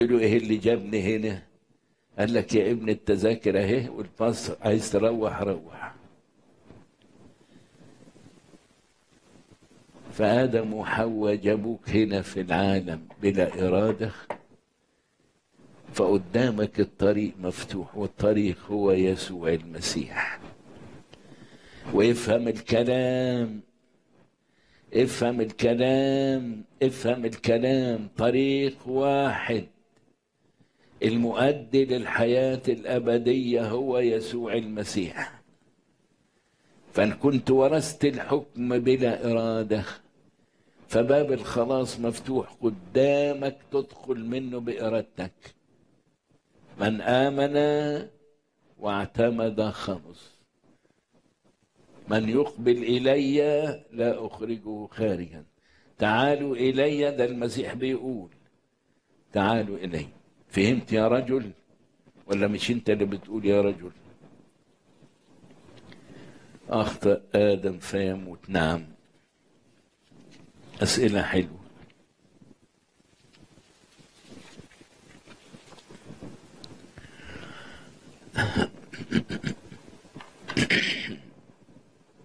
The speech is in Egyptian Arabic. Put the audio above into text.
له ايه اللي جابني هنا قال لك يا ابن التذاكر اهي والباص عايز تروح روح فآدم وحواء جابوك هنا في العالم بلا إرادة فقدامك الطريق مفتوح والطريق هو يسوع المسيح وافهم الكلام افهم الكلام افهم الكلام طريق واحد المؤدي للحياة الأبدية هو يسوع المسيح فإن كنت ورثت الحكم بلا إرادة فباب الخلاص مفتوح قدامك تدخل منه بإرادتك من آمن واعتمد خلص من يقبل إلي لا أخرجه خارجا تعالوا إلي ده المسيح بيقول تعالوا إلي فهمت يا رجل ولا مش انت اللي بتقول يا رجل أخطأ آدم فيموت نعم أسئلة حلوة